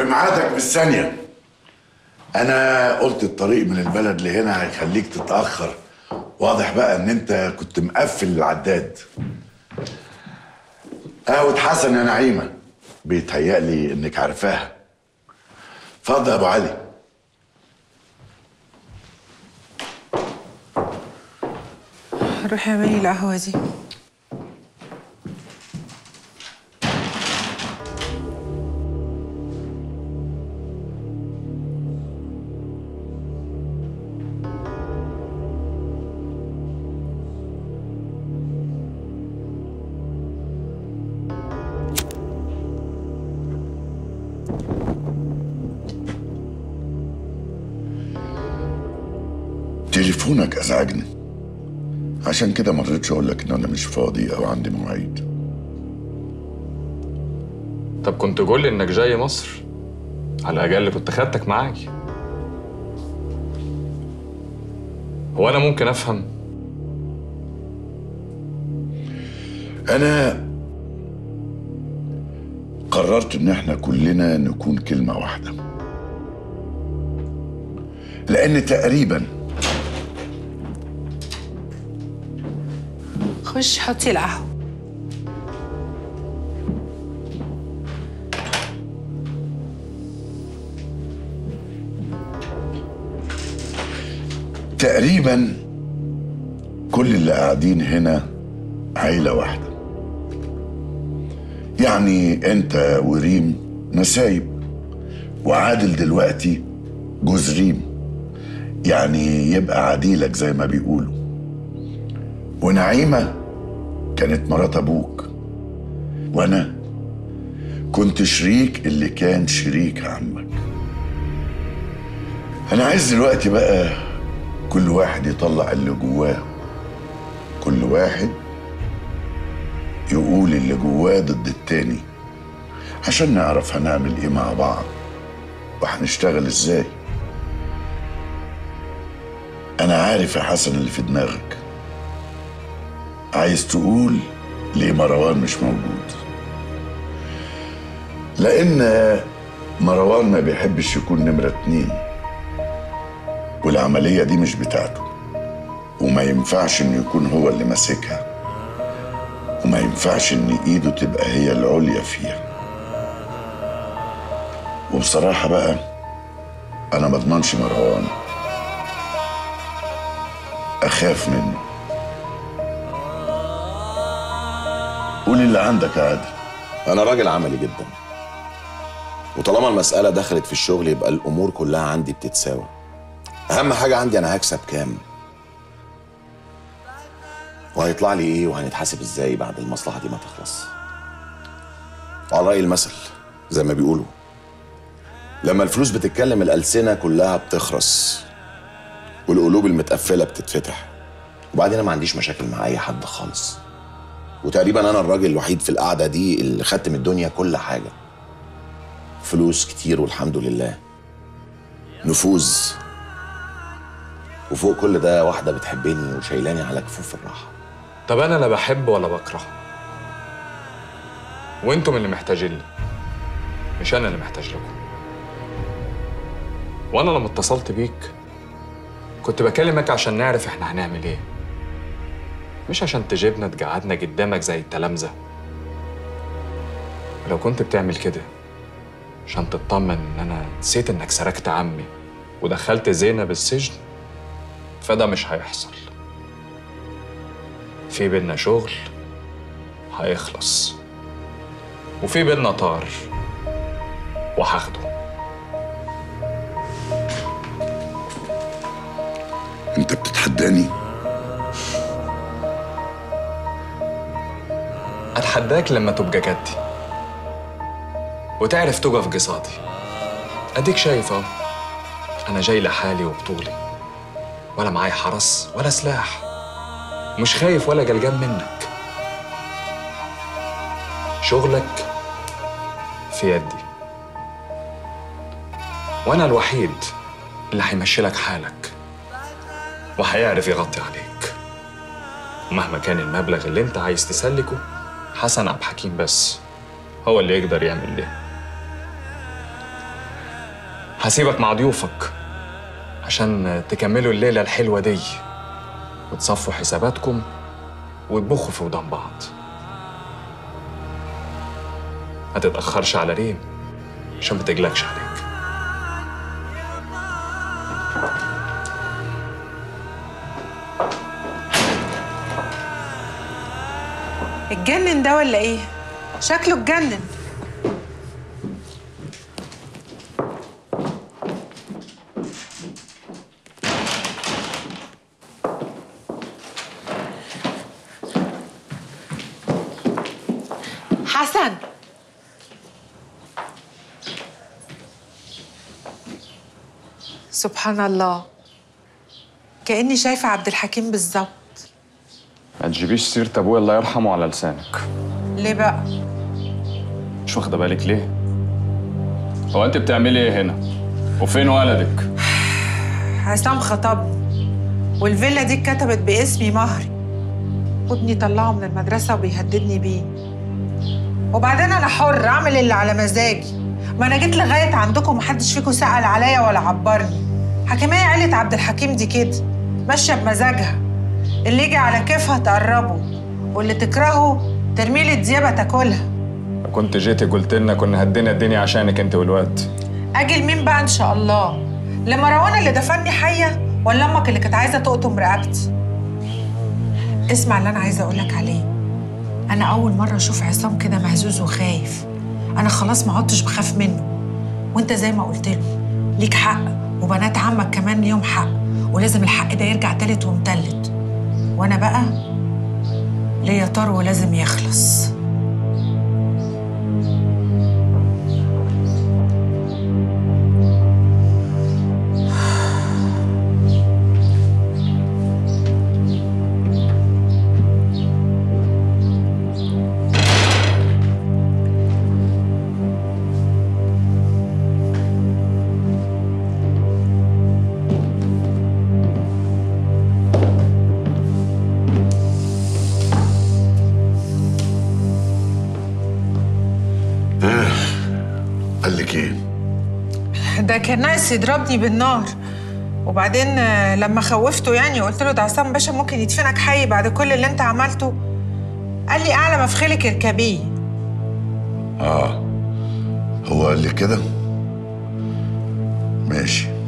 ميعادك بالثانية أنا قلت الطريق من البلد لهنا هيخليك تتأخر واضح بقى إن أنت كنت مقفل العداد قهوة حسن يا نعيمة بيتهيألي إنك عارفاها اتفضل يا أبو علي روحي اعملي القهوة دي تليفونك أزعجني عشان كده ما رضيتش أقول لك إن أنا مش فاضي أو عندي مواعيد طب كنت قول لي انك جاي مصر على الاقل كنت خدتك معاي هو انا ممكن افهم أنا قررت إن إحنا كلنا نكون كلمة واحدة لأن تقريبا خش حطي القهوة تقريبا كل اللي قاعدين هنا عيلة واحدة يعني انت وريم نسايب وعادل دلوقتي جوز ريم يعني يبقى عديلك زي ما بيقولوا ونعيمة كانت مرات ابوك وانا كنت شريك اللي كان شريك عمك انا عايز دلوقتي بقى كل واحد يطلع اللي جواه كل واحد يقول اللي جواه ضد التاني عشان نعرف هنعمل ايه مع بعض وهنشتغل ازاي انا عارف يا حسن اللي في دماغك عايز تقول ليه مروان مش موجود لان مروان ما بيحبش يكون نمرة اتنين والعملية دي مش بتاعته وما ينفعش انه يكون هو اللي ماسكها وما ينفعش ان ايده تبقى هي العليا فيها وبصراحة بقى انا ما اضمنش مروان اخاف منه قول اللي عندك يا عادل انا راجل عملي جدا وطالما المسألة دخلت في الشغل يبقى الأمور كلها عندي بتتساوى أهم حاجة عندي أنا هكسب كام وهيطلع لي إيه وهنتحاسب إزاي بعد المصلحة دي ما تخلص وعلى رأي المثل زي ما بيقولوا لما الفلوس بتتكلم الألسنة كلها بتخرس والقلوب المتقفلة بتتفتح وبعدين أنا ما عنديش مشاكل مع أي حد خالص وتقريبا أنا الراجل الوحيد في القعدة دي اللي خدت من الدنيا كل حاجة فلوس كتير والحمد لله نفوذ وفوق كل ده واحدة بتحبني وشايلاني على كفوف الراحة طب انا لا بحب ولا بكره وانتم اللي محتاجين لي مش انا اللي محتاج لكم وانا لما اتصلت بيك كنت بكلمك عشان نعرف احنا هنعمل ايه مش عشان تجيبنا تقعدنا قدامك زي التلامذة لو كنت بتعمل كده عشان تطمن ان انا نسيت انك سرقت عمي ودخلت زينب السجن فده مش هيحصل في بينا شغل هيخلص وفي بينا طار وهاخده انت بتتحداني اتحداك لما تبقى جدي وتعرف تقف قصادي اديك شايف اهو انا جاي لحالي وبطولي ولا معايا حرس ولا سلاح مش خايف ولا قلقان منك شغلك في يدي وانا الوحيد اللي هيمشي لك حالك وهيعرف يغطي عليك ومهما كان المبلغ اللي انت عايز تسلكه حسن عبد الحكيم بس هو اللي يقدر يعمل ده هسيبك مع ضيوفك عشان تكملوا الليلة الحلوة دي وتصفوا حساباتكم وتبخوا في ودان بعض ما تتأخرش على ريم عشان ما تقلقش عليك اتجنن ده ولا ايه شكله اتجنن حسن سبحان الله كأني شايفة عبد الحكيم بالظبط ما تجيبيش سيرة ابويا الله يرحمه على لسانك ليه بقى؟ مش واخدة بالك ليه؟ هو انت بتعملي ايه هنا؟ وفين ولدك؟ عصام خطبني والفيلا دي اتكتبت باسمي مهري وابني طلعه من المدرسة وبيهددني بيه وبعدين أنا حر أعمل اللي على مزاجي ما أنا جيت لغاية عندكم محدش فيكم سأل عليا ولا عبرني حكيمية عيلة عبد الحكيم دي كده ماشية بمزاجها اللي يجي على كيفها تقربه واللي تكرهه ترميه للديابة تاكلها لو كنت جيتي قلت لنا كنا هدينا الدنيا عشانك انت والواد أجي لمين بقى إن شاء الله؟ لمروان اللي دفني حية ولا أمك اللي كانت عايزة تقطم رقبتي؟ اسمع اللي أنا عايزة أقولك عليه أنا أول مرة أشوف عصام كده مهزوز وخايف أنا خلاص ما عدتش بخاف منه وأنت زي ما قلت له ليك حق وبنات عمك كمان ليهم حق ولازم الحق ده يرجع تالت ومتلت وأنا بقى ليا طار ولازم يخلص قال لك ايه ده كان ناقص يضربني بالنار وبعدين آه، لما خوفته يعني قلت له ده عصام باشا ممكن يدفنك حي بعد كل اللي انت عملته قال لي اعلى مفخلك اركبيه اه هو قال لك كده ماشي